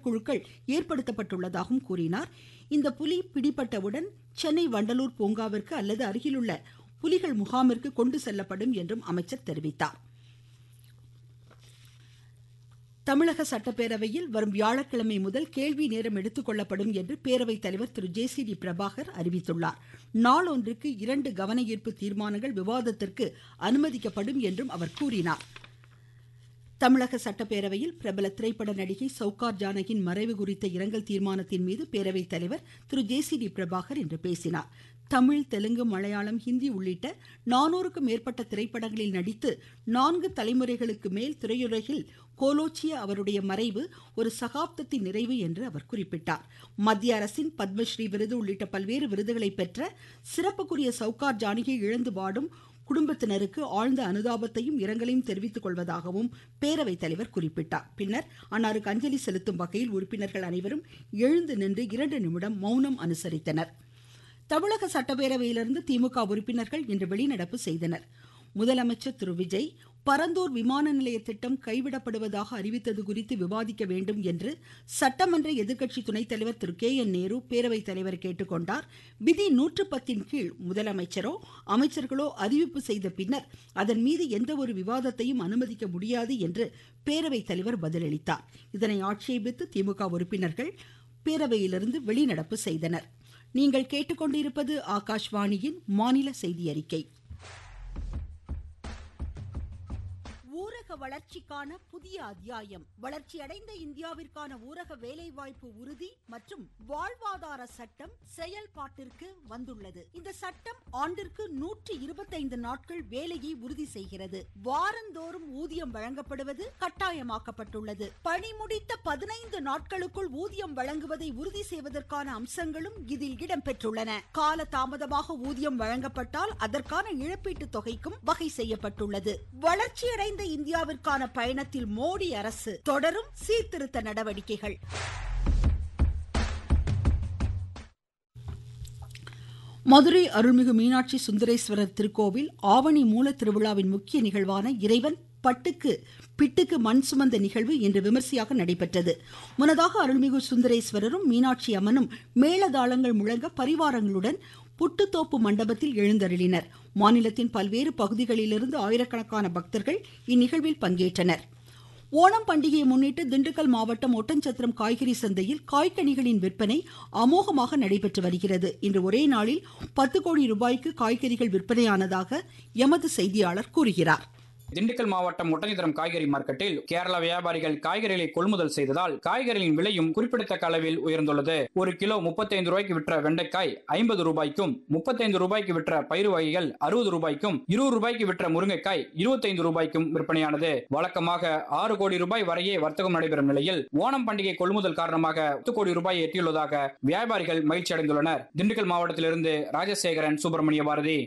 பணிக்குழுக்கள் ஏற்படுத்தப்பட்டுள்ளதாகவும் கூறினார் இந்த புலி பிடிபட்டவுடன் சென்னை வண்டலூர் பூங்காவிற்கு அல்லது அருகிலுள்ள புலிகள் முகாமிற்கு கொண்டு செல்லப்படும் என்றும் அமைச்சர் தெரிவித்தார் தமிழக சட்டப்பேரவையில் வரும் வியாழக்கிழமை முதல் கேள்வி நேரம் எடுத்துக்கொள்ளப்படும் என்று பேரவைத் தலைவர் Thiru J C D Prabhakar அறிவித்துள்ளார் நாளொன்றுக்கு இரண்டு கவன ஈர்ப்பு தீர்மானங்கள் விவாதத்திற்கு அனுமதிக்கப்படும் என்றும் அவர் கூறினார் தமிழக சட்டப்பேரவையில் பிரபல திரைப்பட நடிகை சவுகார் ஜானகியின் மறைவு குறித்த இரங்கல் தீர்மானத்தின் மீது பேரவைத் தலைவர் Thiru J C D Prabhakar இன்று பேசினார் தமிழ் தெலுங்கு மலையாளம் ஹிந்தி உள்ளிட்ட நானூறுக்கும் மேற்பட்ட திரைப்படங்களில் நடித்து நான்கு தலைமுறைகளுக்கு மேல் திரையுலகில் கோலோச்சிய அவருடைய மறைவு ஒரு சகாப்தத்தின் நிறைவு என்று அவர் குறிப்பிட்டார் மத்திய அரசின் பத்மஸ்ரீ விருது உள்ளிட்ட பல்வேறு விருதுகளை பெற்ற சிறப்புக்குரிய சவுகார் ஜானகியை இழந்து வாடும் குடும்பத்தினருக்கு ஆழ்ந்த அனுதாபத்தையும் இரங்கலையும் தெரிவித்துக் கொள்வதாகவும் பேரவைத் தலைவர் குறிப்பிட்டார் பின்னர் அன்னாருக்கு அஞ்சலி செலுத்தும் வகையில் உறுப்பினர்கள் அனைவரும் எழுந்து நின்று இரண்டு நிமிடம் மௌனம் அனுசரித்தனர் தமிழக சட்டப்பேரவையிலிருந்து திமுக உறுப்பினர்கள் இன்று வெளிநடப்பு செய்தனர் முதலமைச்சர் திரு விஜய் பரந்தூர் விமான நிலைய திட்டம் கைவிடப்படுவதாக அறிவித்தது குறித்து விவாதிக்க வேண்டும் என்று சட்டமன்ற எதிர்க்கட்சி துணைத் தலைவர் திரு கே என் நேரு பேரவைத் தலைவர் கேட்டுக்கொண்டார் விதி நூற்று பத்தின் கீழ் முதலமைச்சரோ அமைச்சர்களோ அறிவிப்பு செய்த பின்னர் அதன் மீது எந்த ஒரு விவாதத்தையும் அனுமதிக்க முடியாது என்று பேரவைத் தலைவர் பதிலளித்தார் இதனை ஆட்சேபித்து திமுக உறுப்பினர்கள் பேரவையிலிருந்து வெளிநடப்பு செய்தனர் நீங்கள் கேட்டுக்கொண்டிருப்பது ஆகாஷ்வாணியின் மாநில செய்தி அறிக்கை ஊரக வளர்ச்சிக்கான புதிய அத்தியாயம் வளர்ச்சியடைந்த இந்தியாவிற்கான ஊரக வேலைவாய்ப்பு உறுதி மற்றும் வாழ்வாதார சட்டம் செயல்பாட்டிற்கு வந்துள்ளது இந்த சட்டம் ஆண்டிற்கு நூற்றி இருபத்தைந்து நாட்கள் வேலையை உறுதி செய்கிறது வாரந்தோறும் ஊதியம் வழங்கப்படுவது கட்டாயமாக்கப்பட்டுள்ளது பணி முடித்த பதினைந்து நாட்களுக்குள் ஊதியம் வழங்குவதை உறுதி செய்வதற்கான அம்சங்களும் இதில் இடம்பெற்றுள்ளன கால தாமதமாக ஊதியம் வழங்கப்பட்டால் அதற்கான இழப்பீட்டு தொகைக்கும் வகை செய்யப்பட்டுள்ளது வளர்ச்சியடைந்த இந்தியாவிற்கான பயணத்தில் மோடி அரசு தொடரும் சீர்திருத்த நடவடிக்கைகள் மதுரை அருள்மிகு மீனாட்சி சுந்தரேஸ்வரர் திருக்கோவில் ஆவணி மூல திருவிழாவின் முக்கிய நிகழ்வான இறைவன் பட்டுக்கு பிட்டுக்கு மண் சுமந்த நிகழ்வு இன்று விமர்சையாக நடைபெற்றது முன்னதாக அருள்மிகு சுந்தரேஸ்வரரும் மீனாட்சி அம்மனும் மேளதாளங்கள் முழங்க பரிவாரங்களுடன் புட்டுத்தோப்பு மண்டபத்தில் எழுந்தருளினர் மாநிலத்தின் பல்வேறு பகுதிகளிலிருந்து ஆயிரக்கணக்கான பக்தர்கள் இந்நிகழ்வில் பங்கேற்றனர் ஓணம் பண்டிகையை முன்னிட்டு திண்டுக்கல் மாவட்டம் ஒட்டஞ்சத்திரம் காய்கறி சந்தையில் காய்கனிகளின் விற்பனை அமோகமாக நடைபெற்று வருகிறது இன்று ஒரே நாளில் பத்து கோடி ரூபாய்க்கு காய்கறிகள் விற்பனையானதாக எமது செய்தியாளர் கூறுகிறார் திண்டுக்கல் மாவட்டம் ஒட்டஞ்சித்திரம் காய்கறி மார்க்கெட்டில் கேரள வியாபாரிகள் காய்கறிகளை கொள்முதல் செய்ததால் காய்கறிகளின் விலையும் குறிப்பிடத்தக்க அளவில் உயர்ந்துள்ளது ஒரு கிலோ முப்பத்தைந்து ரூபாய்க்கு விற்ற வெண்டைக்காய் ஐம்பது ரூபாய்க்கும் முப்பத்தைந்து ரூபாய்க்கு விற்ற பயிறு வகைகள் அறுபது ரூபாய்க்கும் இருபது ரூபாய்க்கு விற்ற முருங்கைக்காய் இருபத்தைந்து ரூபாய்க்கும் விற்பனையானது வழக்கமாக ஆறு கோடி ரூபாய் வரையே வர்த்தகம் நடைபெறும் நிலையில் ஓணம் பண்டிகை கொள்முதல் காரணமாக பத்து கோடி ரூபாய் எட்டியுள்ளதாக வியாபாரிகள் மகிழ்ச்சி அடைந்துள்ளனர் திண்டுக்கல் மாவட்டத்திலிருந்து ராஜசேகரன் சுப்பிரமணிய பாரதி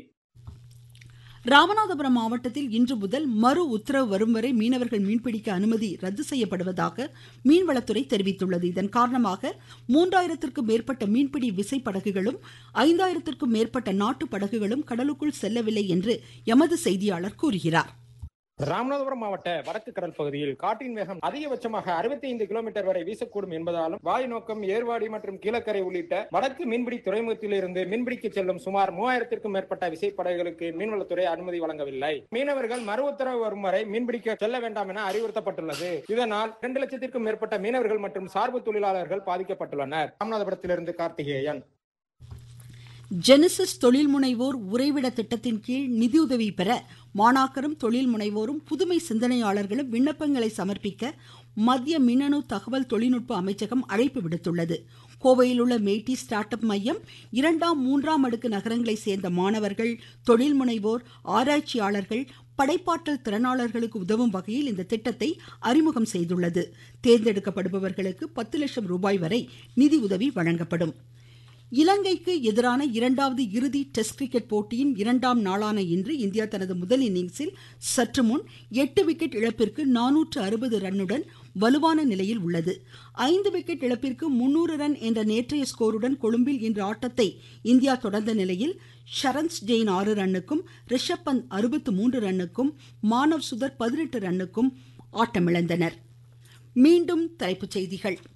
ராமநாதபுரம் மாவட்டத்தில் இன்று முதல் மறு உத்தரவு வரும் வரை மீனவர்கள் மீன்பிடிக்க அனுமதி ரத்து செய்யப்படுவதாக மீன்வளத்துறை தெரிவித்துள்ளது இதன் காரணமாக மூன்றாயிரத்திற்கும் மேற்பட்ட மீன்பிடி விசைப்படகுகளும் ஐந்தாயிரத்திற்கும் மேற்பட்ட நாட்டு படகுகளும் கடலுக்குள் செல்லவில்லை என்று எமது செய்தியாளர் கூறுகிறார் ராமநாதபுரம் மாவட்ட வடக்கு கடல் பகுதியில் காற்றின் வேகம் அதிகபட்சமாக அறுபத்தி ஐந்து கிலோமீட்டர் வரை வீசக்கூடும் என்பதாலும் வாய் நோக்கம் ஏர்வாடி மற்றும் கீழக்கரை உள்ளிட்ட வடக்கு மீன்பிடி துறைமுகத்தில் இருந்து மீன்பிடிக்க செல்லும் சுமார் மூவாயிரத்திற்கும் மேற்பட்ட விசைப்படகுகளுக்கு மீன்வளத்துறை அனுமதி வழங்கவில்லை மீனவர்கள் மறு உத்தரவு வரும் வரை மீன்பிடிக்க செல்ல வேண்டாம் என அறிவுறுத்தப்பட்டுள்ளது இதனால் இரண்டு லட்சத்திற்கும் மேற்பட்ட மீனவர்கள் மற்றும் சார்பு தொழிலாளர்கள் பாதிக்கப்பட்டுள்ளனர் ராமநாதபுரத்திலிருந்து கார்த்திகேயன் ஜெனசிஸ் தொழில் முனைவோர் உறைவிட திட்டத்தின் கீழ் நிதியுதவி பெற மாணாக்கரும் தொழில் முனைவோரும் புதுமை சிந்தனையாளர்களும் விண்ணப்பங்களை சமர்ப்பிக்க மத்திய மின்னணு தகவல் தொழில்நுட்ப அமைச்சகம் அழைப்பு விடுத்துள்ளது கோவையில் உள்ள மேட்டி ஸ்டார்ட் அப் மையம் இரண்டாம் மூன்றாம் அடுக்கு நகரங்களை சேர்ந்த மாணவர்கள் தொழில் முனைவோர் ஆராய்ச்சியாளர்கள் படைப்பாற்றல் திறனாளர்களுக்கு உதவும் வகையில் இந்த திட்டத்தை அறிமுகம் செய்துள்ளது தேர்ந்தெடுக்கப்படுபவர்களுக்கு பத்து லட்சம் ரூபாய் வரை நிதி உதவி வழங்கப்படும் இலங்கைக்கு எதிரான இரண்டாவது இறுதி டெஸ்ட் கிரிக்கெட் போட்டியின் இரண்டாம் நாளான இன்று இந்தியா தனது முதல் இன்னிங்ஸில் சற்று முன் எட்டு விக்கெட் இழப்பிற்கு நானூற்று அறுபது ரன்னுடன் வலுவான நிலையில் உள்ளது ஐந்து விக்கெட் இழப்பிற்கு முன்னூறு ரன் என்ற நேற்றைய ஸ்கோருடன் கொழும்பில் இன்று ஆட்டத்தை இந்தியா தொடர்ந்த நிலையில் ஷரன்ஸ் ஜெயின் ஆறு ரன்னுக்கும் ரிஷப் பந்த் அறுபத்து மூன்று ரன்னுக்கும் மானவ் சுதர் பதினெட்டு ரன்னுக்கும் ஆட்டமிழந்தனர் மீண்டும் தலைப்புச் செய்திகள்